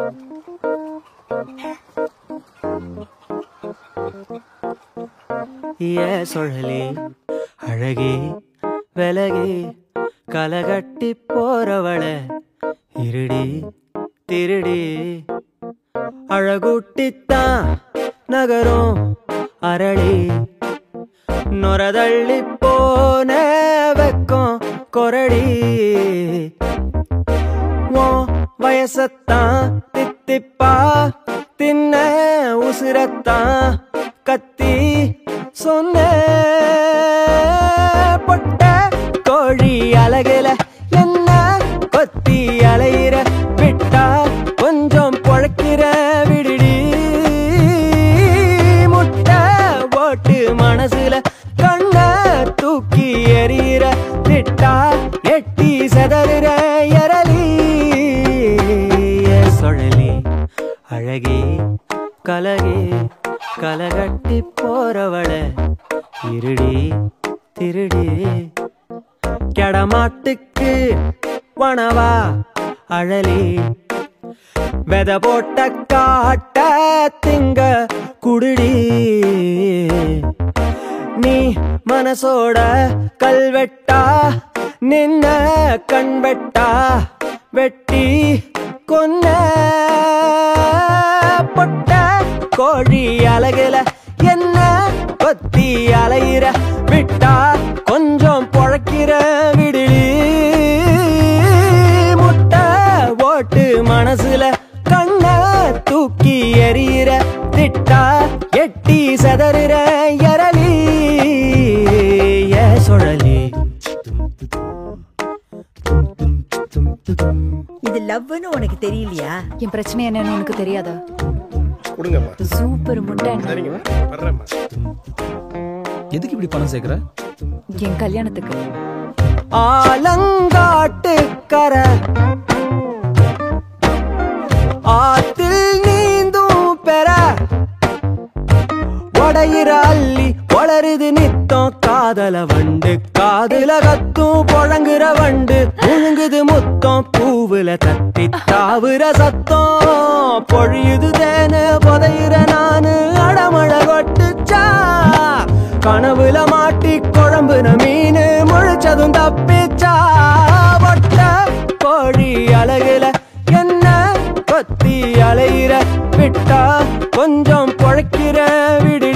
ஏ சுழலி அழகி விலகி கலகட்டி போறவள இருடி திருடி அழகுட்டித்தான் நகரும் அரளி நொரதள்ளி போன வெக்கம் கொரடி உன் வயசத்தான் தித்திப்பா தின்ன உசிரத்தான் கத்தி சொன்ன பொட்ட கோழி அழகுல என்ன கொத்தி அலையிற விட்டா கொஞ்சம் பொழைக்கிற விடுடி முட்டை ஓட்டு மனசுல கண்ண தூக்கி எறிகிற விட்டா எட்டி செதறுற எரலி சுழலி அழகி கலகி கலகட்டி போறவள இருடி திருடி கெடமாட்டுக்கு வனவா அழலி வெத போட்ட காட்ட திங்க குடுடி நீ மனசோட கல்வெட்டா நின்ன கண்வெட்டா வெட்டி கொன்ன பொட்ட கோழி அழகுல என்ன கொத்தி அலையிற விட்டா கொஞ்சம் பொழைக்கிற விடுடி முட்டை ஓட்டு மனசுல கண்ண தூக்கி எறிகிற திட்டா எட்டி சதறுற எரலி ஏ சுழலி இது லவ்னு உனக்கு தெரியலையா என் பிரச்சனை என்னன்னு உனக்கு தெரியாதா கொடுங்கம்மா சூப்பர் முட்டை சரிங்கம்மா வர்றேம்மா எதுக்கு இப்படி பணம் சேர்க்குற என் கல்யாணத்துக்கு ஆலங்காட்டு கரை ஆத்தில் நீந்தும் பெற உடையிற அள்ளி வளருது நித்தம் காதல வண்டு காதுல கத்தும் புழங்குற வண்டு முழுங்குது முத்தம் பூவுல தட்டி தாவுற சத்தம் பொழியுது தேன புதையிற நானு அடமழ கொட்டுச்சா கனவுல மாட்டி குழம்புன மீனு முழிச்சதும் தப்பிச்சா ஒட்ட கோழி அழகுல என்ன கொத்தி அலையிற விட்டா கொஞ்சம் பொழைக்கிற விடு